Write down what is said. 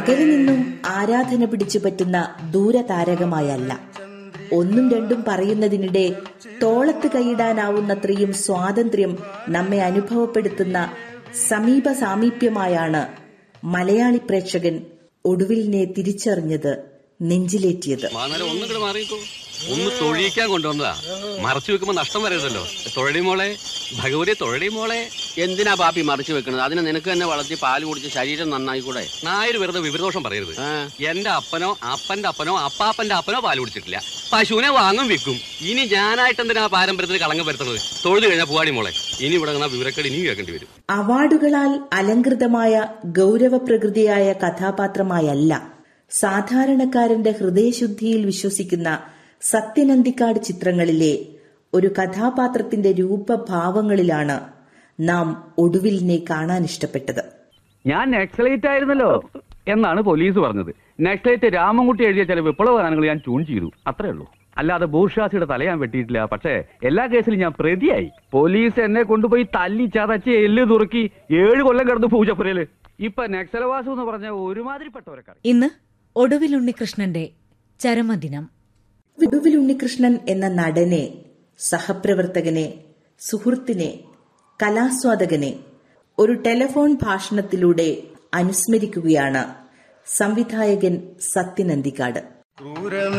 അകലെ നിന്നും ആരാധന പിടിച്ചു പറ്റുന്ന ദൂരതാരകമായല്ല ഒന്നും രണ്ടും പറയുന്നതിനിടെ തോളത്ത് കൈയിടാനാവുന്നത്രയും സ്വാതന്ത്ര്യം നമ്മെ അനുഭവപ്പെടുത്തുന്ന സമീപ സാമീപ്യമായാണ് മലയാളി പ്രേക്ഷകൻ ഒടുവിലിനെ തിരിച്ചറിഞ്ഞത് നെഞ്ചിലേറ്റിയത് മാന്നാരം ഒന്നും കൂടെ മാറിക്കോ ഒന്ന് തൊഴിയിക്കാൻ കൊണ്ടുവന്നതാ മറച്ചു വെക്കുമ്പോ നഷ്ടം വരരുതല്ലോ തൊഴടി മോളെ ഭഗവതി തൊഴടി മോളെ എന്തിനാ പാപ്പി മറിച്ചു വെക്കണത് അതിന് നിനക്ക് തന്നെ വളർത്തി പാല് കുടിച്ച് ശരീരം നന്നായി കൂടെ നായര് വെറുതെ വിവരദോഷം പറയരുത് ആ. എന്റെ അപ്പനോ അപ്പന്റെ അപ്പനോ അപ്പാപ്പന്റെ അപ്പനോ പാല് കുടിച്ചിട്ടില്ല പശുവിനെ വാങ്ങും വിൽക്കും ഇനി ഞാനായിട്ട് എന്തിനാ പാരമ്പര്യത്തിന് കളങ്കം വരുത്തുന്നത് തൊഴുതു കഴിഞ്ഞാൽ പൂവാടി മോളെ ഇനി ഇവിടെ നിന്നാ വിവരക്കേട് ഇനിയും കേൾക്കേണ്ടി വരും അവാർഡുകളാൽ അലങ്കൃതമായ ഗൗരവപ്രകൃതിയായ കഥാപാത്രമായല്ല സാധാരണക്കാരന്റെ ഹൃദയശുദ്ധിയിൽ വിശ്വസിക്കുന്ന സത്യനന്ദിക്കാട് ചിത്രങ്ങളിലെ ഒരു കഥാപാത്രത്തിന്റെ രൂപഭാവങ്ങളിലാണ് നാം ഒടുവിലിനെ കാണാൻ ഇഷ്ടപ്പെട്ടത് ഞാൻ നക്സലൈറ്റ് ആയിരുന്നല്ലോ എന്നാണ് പോലീസ് പറഞ്ഞത് നക്സലൈറ്റ് രാമൻകുട്ടി എഴുതിയ ചില വിപ്ലവ ഗാനങ്ങൾ ഞാൻ ട്യൂൺ ചെയ്തു അത്രേ ഉള്ളൂ അല്ലാതെ ബൂർഷാസിയുടെ തല ഞാൻ വെട്ടിയിട്ടില്ല പക്ഷേ എല്ലാ കേസിലും ഞാൻ പ്രതിയായി പോലീസ് എന്നെ കൊണ്ടുപോയി തല്ലി ചതച്ച് എല്ല് തുറക്കി ഏഴ് കൊല്ലം കിടന്നു പൂജപ്പുരയില് ഇപ്പൊ നക്സലവാസം എന്ന് പറഞ്ഞ ഒരുമാതിരിപ്പെട്ടവരൊക്കെ ഇന്ന് ഒടുവിൽ ഉണ്ണികൃഷ്ണന്റെ ചരമദിനം ഒടുവിൽ ഉണ്ണികൃഷ്ണൻ എന്ന നടനെ സഹപ്രവർത്തകനെ സുഹൃത്തിനെ കലാസ്വാദകനെ ഒരു ടെലിഫോൺ ഭാഷണത്തിലൂടെ അനുസ്മരിക്കുകയാണ് സംവിധായകൻ സത്യനന്ദിക്കാട്